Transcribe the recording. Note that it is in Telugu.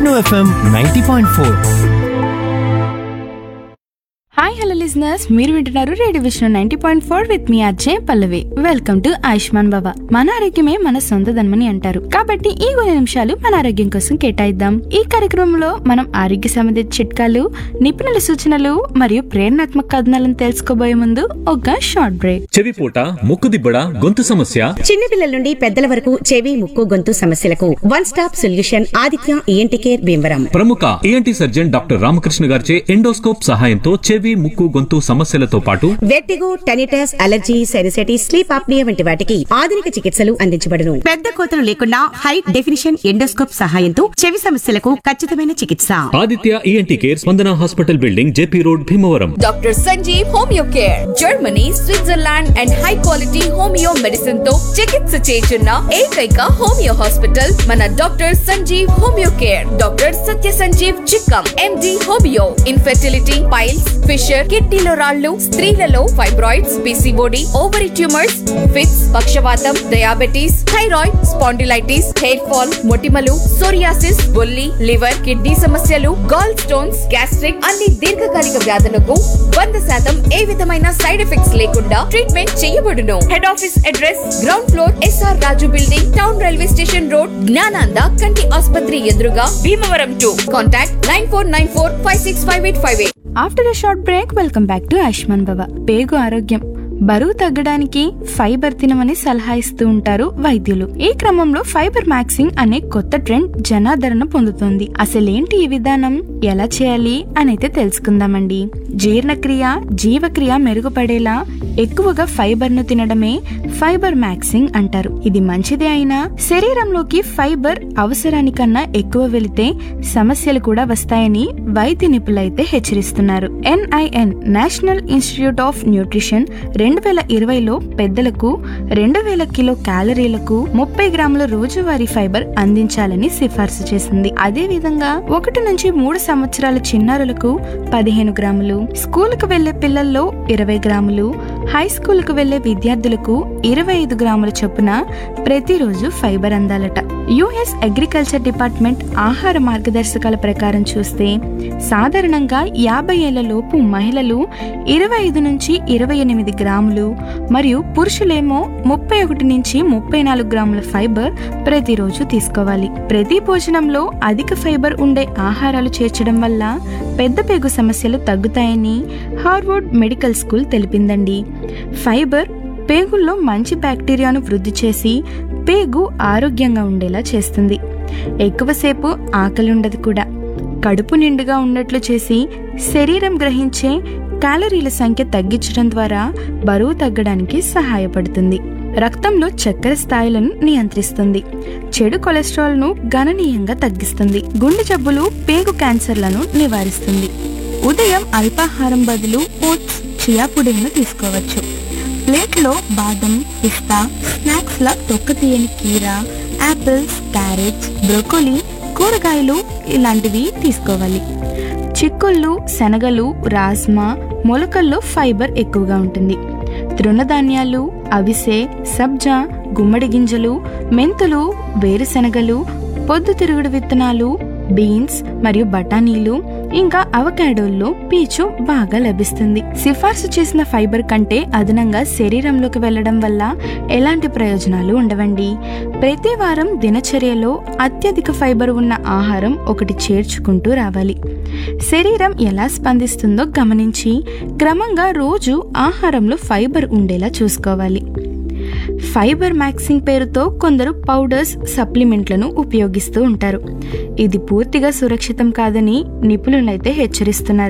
Vishnu FM ninety point four hi hello listeners మీరు వింటున్నారు radio Vishnu ninety point four with మీ RJ Pallavi welcome to Ayushman Baba మన ఆరోగ్యమే మన సొంత ధనమని అంటారు కాబట్టి ఈ కొన్ని నిమిషాలు మన ఆరోగ్యం కోసం కేటాయిద్దాం ఈ కార్యక్రమంలో మనం ఆరోగ్య సంబంధిత చిట్కాలు నిపుణుల సూచనలు మరియు ప్రేరణాత్మక కథనాలను తెలుసుకోబోయే ముందు ఒక షార్ట్ బ్రేక్ చెవిపూట ముక్కుదిబ్బడ గొంతు సమస్య చిన్నపిల్లల నుండి పెద్దల వరకు చెవి ముక్కు గొంతు సమస్యలకు one stop solution Aditya ENT care Bhimavaram ప్రముఖ ఏఎన్టీ సర్జన్ డాక్టర్ రామకృష్ణ గారిచే ఎండోస్కోప్ సహాయంతో చెవి ముక్కు గొంతు సమస్యలతో పాటు vertigo tinnitus allergy sinusitis sleep apnoea వంటి వాటికి ఆధునిక చికిత్సలు అందించబడును పెద్ద కోతలు లేకుండా హై డెఫినిషన్ ఎండోస్కోప్ సహాయంతో చెవి సమస్యలకు ఖచ్చితమైన చికిత్స Aditya ENT care Spandana hospital building JP road Bhimavaram doctor Sanjeev homeo care Germany Switzerland and high quality homeo medicine తో చికిత్స చేస్తున్న ఏకైక హోమియో హాస్పిటల్ మన doctor Sanjeev homeo care doctor Satya Sanjeev Chikkam MD homeo infertility piles fissure కిడ్నీలో రాళ్లు స్త్రీలలో fibroids PCOD ovary tumours fits పక్షవాతం diabetes thyroid spondylitis hair fall మొటిమలు సోరియాసిస్ బొల్లి లివర్ కిడ్నీ సమస్యలు గాల్ స్టోన్స్ గ్యాస్ట్రిక్ అన్ని దీర్ఘకాలిక వ్యాధులకు వంద శాతం ఏ విధమైన సైడ్ ఎఫెక్ట్స్ లేకుండా ట్రీట్మెంట్ చేయబడును head office address ground floor SR Raju building town railway station road Gnananda కంటి ఆసుపత్రి ఎదురుగా Bhimavaram to contact nine four nine four five six five eight five eight after a short break welcome back to Ayushman Baba పేగు ఆరోగ్యం బరువు తగ్గడానికి ఫైబర్ తినమని సలహా ఇస్తూ ఉంటారు వైద్యులు ఈ క్రమంలో ఫైబర్ మ్యాక్సింగ్ అనే కొత్త ట్రెండ్ జనాదరణ పొందుతోంది అసలేంటి ఈ విధానం ఎలా చేయాలి అని అయితే తెలుసుకుందామండి జీర్ణక్రియ జీవక్రియ మెరుగుపడేలా ఎక్కువగా ఫైబర్ ను తినడమే ఫైబర్ మ్యాక్సింగ్ అంటారు ఇది మంచిదే అయినా శరీరంలోకి ఫైబర్ అవసరానికన్నా ఎక్కువ వెళితే సమస్యలు కూడా వస్తాయని వైద్య నిపుణులైతే హెచ్చరిస్తున్నారు NIN National Institute of Nutrition రెండు వేల ఇరవైలో పెద్దలకు రెండు వేల కిలో క్యాలరీలకు ముప్పై గ్రాముల రోజువారీ ఫైబర్ అందించాలని సిఫార్సు చేసింది అదే విధంగా ఒకటి నుంచి మూడు సంవత్సరాల చిన్నారులకు పదిహేను గ్రాములు స్కూలుకు వెళ్లే పిల్లల్లో ఇరవై గ్రాములు హై స్కూలుకు వెళ్లే విద్యార్థులకు ఇరవై ఐదు గ్రాముల చొప్పున ప్రతిరోజు ఫైబర్ అందాలట యుఎస్ అగ్రికల్చర్ డిపార్ట్మెంట్ ఆహార మార్గదర్శకాల ప్రకారం చూస్తే సాధారణంగా యాభై ఏళ్ల లోపు మహిళలు ఇరవై ఐదు నుంచి ఇరవై ఎనిమిది గ్రాములు మరియు పురుషులేమో ముప్పై ఒకటి నుంచి ముప్పై నాలుగు గ్రాముల ఫైబర్ ప్రతిరోజు తీసుకోవాలి ప్రతి భోజనంలో అధిక ఫైబర్ ఉండే ఆహారాలు చేర్చడం వల్ల పెద్ద పేగు సమస్యలు తగ్గుతాయని హార్వర్డ్ మెడికల్ స్కూల్ తెలిపిందండి ఫైబర్ పేగుల్లో మంచి బ్యాక్టీరియాను వృద్ధి చేసి పేగు ఆరోగ్యంగా ఉండేలా చేస్తుంది ఎక్కువసేపు ఆకలి ఉండదు కూడా కడుపు నిండుగా ఉన్నట్లు చేసి శరీరం గ్రహించే క్యాలరీల సంఖ్య తగ్గించడం ద్వారా బరువు తగ్గడానికి సహాయపడుతుంది రక్తంలో చక్కెర స్థాయిలను నియంత్రిస్తుంది చెడు కొలెస్ట్రాల్ను గణనీయంగా తగ్గిస్తుంది గుండె జబ్బులు పేగు క్యాన్సర్లను నివారిస్తుంది ఉదయం అల్పాహారం బదులు ఓట్స్ చియా పుడింగ్ను తీసుకోవచ్చు ప్లేట్లో బాదం పిస్తా స్నాక్స్ లా తొక్క తీయని కీర యాపిల్స్ క్యారెట్స్ బ్రొకోలీ కూరగాయలు ఇలాంటివి తీసుకోవాలి చిక్కుళ్ళు శనగలు రాజ్మా మొలకల్లో ఫైబర్ ఎక్కువగా ఉంటుంది తృణధాన్యాలు అవిసె సబ్జా గుమ్మడి గింజలు మెంతులు వేరుశనగలు పొద్దుతిరుగుడు విత్తనాలు బీన్స్ మరియు బఠానీలు ఇంకా అవకాడోల్లో పీచు బాగా లభిస్తుంది సిఫార్సు చేసిన ఫైబర్ కంటే అదనంగా శరీరంలోకి వెళ్లడం వల్ల ఎలాంటి ప్రయోజనాలు ఉండవండి ప్రతి వారం దినచర్యలో అత్యధిక ఫైబర్ ఉన్న ఆహారం ఒకటి చేర్చుకుంటూ రావాలి శరీరం ఎలా స్పందిస్తుందో గమనించి క్రమంగా రోజు ఆహారంలో ఫైబర్ ఉండేలా చూసుకోవాలి ఫైబర్ మ్యాక్సింగ్ పేరుతో కొందరు పౌడర్స్ సప్లిమెంట్లను ఉపయోగిస్తూ ఉంటారు ఇది పూర్తిగా సురక్షితం కాదని నిపుణులైతే హెచ్చరిస్తున్నారు